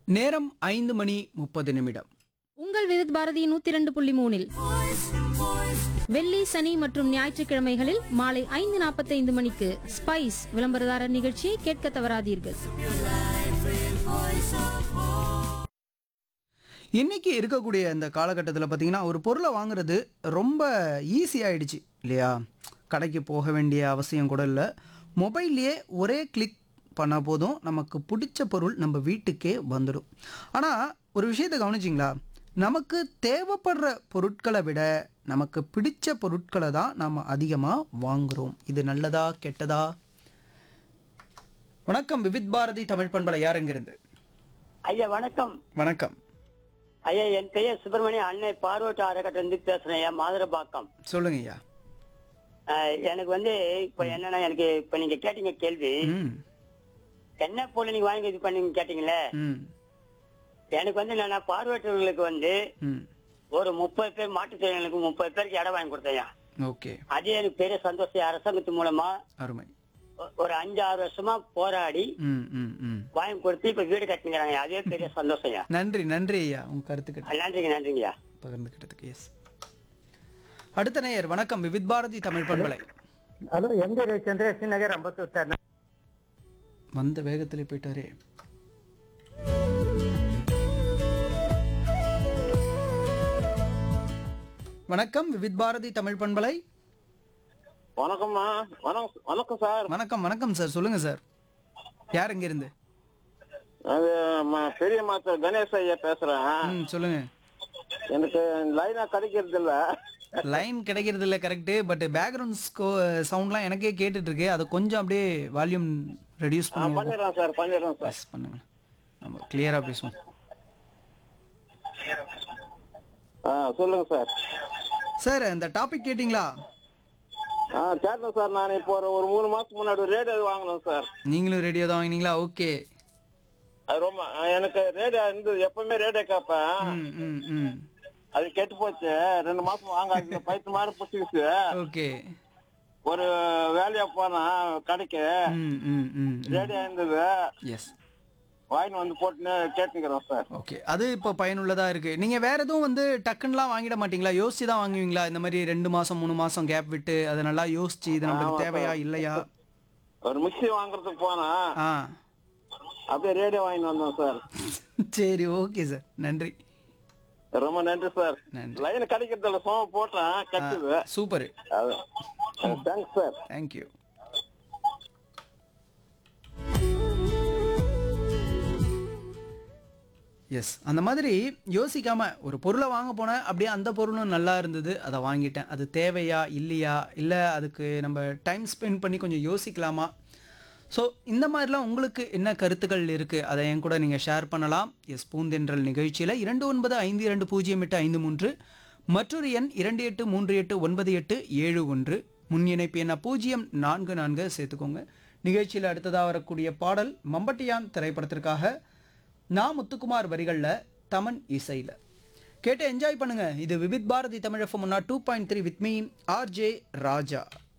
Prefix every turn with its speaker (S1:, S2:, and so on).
S1: நேரம் ஐந்து மணி முப்பது நிமிடம்
S2: உங்கள் விருத் பாரதி நூத்தி இரண்டு புள்ளி மூணில் வெள்ளி சனி மற்றும் ஞாயிற்றுக்கிழமைகளில் மாலை ஐந்து நாற்பத்தைந்து மணிக்கு ஸ்பைஸ் விளம்பரதாரர் நிகழ்ச்சியை கேட்க தவறாதீர்கள்
S1: இன்னைக்கு இருக்கக்கூடிய இந்த காலகட்டத்தில் பார்த்தீங்கன்னா ஒரு பொருளை வாங்குறது ரொம்ப ஈஸி ஆயிடுச்சு இல்லையா கடைக்கு போக வேண்டிய அவசியம் கூட இல்லை மொபைல்லையே ஒரே கிளிக் பண்ணால் போதும் நமக்கு பிடிச்ச பொருள் நம்ம வீட்டுக்கே வந்துடும் ஆனால் ஒரு விஷயத்தை கவனிச்சிங்களா நமக்கு தேவைப்படுற பொருட்களை விட நமக்கு பிடிச்ச பொருட்களை தான் நாம் அதிகமாக வாங்குகிறோம் இது நல்லதா கெட்டதா வணக்கம் விவித் பாரதி தமிழ் பண்பலை யாருங்கிருந்து
S3: ஐயா வணக்கம்
S1: வணக்கம்
S3: ஐயா என் பெயர் சுப்பிரமணிய அன்னை பார்வட்ட அறக்கட்டளை இருந்து பேசுறேன் ஐயா மாதுரபாக்கம்
S1: சொல்லுங்க ஐயா
S3: அஹ், எனக்கு வந்து இப்ப என்னன்னா எனக்கு இப்ப நீங்க கேட்டீங்க கேள்வி
S1: ம்
S3: என்ன பொருள் நீங்க வாங்கி இது பண்ணீங்க கேட்டீங்களே
S1: ம்
S3: எனக்கு வந்து நான் பார்வையற்றவர்களுக்கு வந்து
S1: ம்
S3: ஒரு முப்பது பேர் மாற்றுத்திறனாளிகளுக்கு முப்பது பேருக்கு இடம் வாங்கி கொடுத்தேன் ஐயா.
S1: ஓகே
S3: அது எனக்கு பெரிய சந்தோஷம் அரசாங்கத்து மூலமா
S1: அருமை
S3: ஒ- ஒரு அஞ்சு ஆறு வருஷமா போராடி
S1: ம் ம் ம்
S3: வாங்கி கொடுத்து இப்ப வீடு கட்டிங்கிறாங்க அதே பெரிய சந்தோஷம் ஐயா
S1: நன்றி நன்றி ஐயா உங்க கருத்துக்கிட்ட
S3: நன்றிங்க நன்றிங்கய்யா
S1: பகிர்ந்துக்கிட்டதுக்கு எஸ் அடுத்த நேயர் வணக்கம் விவித் பாரதி தமிழ் பண்பலை
S3: ஹலோ எங்க சந்திரேஷ் நகர் அம்பத்தூர் சார்
S1: வந்த வேகத்திலே போயிட்டாரே வணக்கம் விவித் பாரதி தமிழ் பண்பலை
S4: வணக்கம்மா வணக்கம் வணக்கம் சார்
S1: வணக்கம் வணக்கம் சார் சொல்லுங்க சார் யார் இங்க இருந்து
S4: அது ம- பெரிய மாஸ்டர் கணேஷ் ஐயா பேசுறேன்
S1: ம் சொல்லுங்க
S4: எனக்கு லைனா கிடைக்கிறது இல்ல
S1: லைன் கிடைக்கிறது இல்லை கரெக்டு பட் பேக்ரவுண்ட் ஸ்கோ சவுண்ட்லாம் எனக்கே கேட்டுட்டு இருக்கு அதை கொஞ்சம் அப்படியே வால்யூம் ரெடியூஸ்
S4: ஆ,
S1: பண்ணி
S4: பண்ணிடுறேன் சார் பண்ணிடுறேன் சார்
S1: ப்ரெஸ் பண்ணுங்க நம்ம கிளியராக பேசுவோம்
S4: ஆ சொல்லுங்க சார்
S1: சார் இந்த டாபிக் கேட்டிங்களா
S4: ஆ கேட்டேன் சார் நான் இப்போ ஒரு ஒரு மூணு மாசத்துக்கு முன்னாடி ஒரு ரேடியோ வாங்கினேன் சார்
S1: நீங்களும் ரேடியோ தான் வாங்கினீங்களா ஓகே
S4: அது ரொம்ப ஆ, எனக்கு ரேடியோ இருந்து எப்பவுமே ரேடியோ கேட்பேன்
S1: ம் ம் ம்
S4: அது கெட்டு போச்சு ரெண்டு மாசம் வாங்காது பைத்து மாதிரி புடிச்சிருச்சு
S1: ஓகே
S4: ஒரு வேலையா போனா கடைக்கு
S1: ம் ம் ம்
S4: ரேடியோ இருந்தது
S1: எஸ்
S4: வாங்கிட்டு வந்து போட்டுன்னு கேட்டுக்கிறோம் சார்
S1: ஓகே அது இப்போ பயனுள்ளதாக இருக்குது நீங்கள் வேறு எதுவும் வந்து டக்குன்னுலாம் வாங்கிட மாட்டீங்களா யோசிச்சு தான் வாங்குவீங்களா இந்த மாதிரி ரெண்டு மாதம் மூணு மாதம் கேப் விட்டு அதை நல்லா யோசிச்சு இது நம்மளுக்கு
S4: ஆமா,
S1: தேவையா
S4: சார்.
S1: இல்லையா
S4: ஒரு மிக்ஸி வாங்குறதுக்கு போனா
S1: ஆ
S4: அப்படியே ரேடியோ வாங்கிட்டு வந்தோம் சார்
S1: சரி ஓகே சார் நன்றி
S4: ரொம்ப நன்றி சார்
S1: நன்றி.
S4: லைன் கிடைக்கிறதுல சோம போட்டேன் கட்டுது
S1: சூப்பர்
S4: அது தேங்க்ஸ் சார்
S1: தேங்க்யூ எஸ் அந்த மாதிரி யோசிக்காம ஒரு பொருளை வாங்க போனேன் அப்படியே அந்த பொருளும் நல்லா இருந்தது அதை வாங்கிட்டேன் அது தேவையா இல்லையா இல்லை அதுக்கு நம்ம டைம் ஸ்பெண்ட் பண்ணி கொஞ்சம் யோசிக்கலாமா ஸோ இந்த மாதிரிலாம் உங்களுக்கு என்ன கருத்துக்கள் இருக்குது அதை என் கூட நீங்கள் ஷேர் பண்ணலாம் எஸ் பூந்தென்றல் நிகழ்ச்சியில் இரண்டு ஒன்பது ஐந்து இரண்டு பூஜ்ஜியம் எட்டு ஐந்து மூன்று மற்றொரு எண் இரண்டு எட்டு மூன்று எட்டு ஒன்பது எட்டு ஏழு ஒன்று முன் இணைப்பு என்ன பூஜ்ஜியம் நான்கு நான்கு சேர்த்துக்கோங்க நிகழ்ச்சியில் அடுத்ததாக வரக்கூடிய பாடல் மம்பட்டியான் திரைப்படத்திற்காக நா முத்துக்குமார் வரிகளில் தமன் இசையில் கேட்டு என்ஜாய் பண்ணுங்க இது Vividh Bharati Tamil FM two point three with me RJ Raja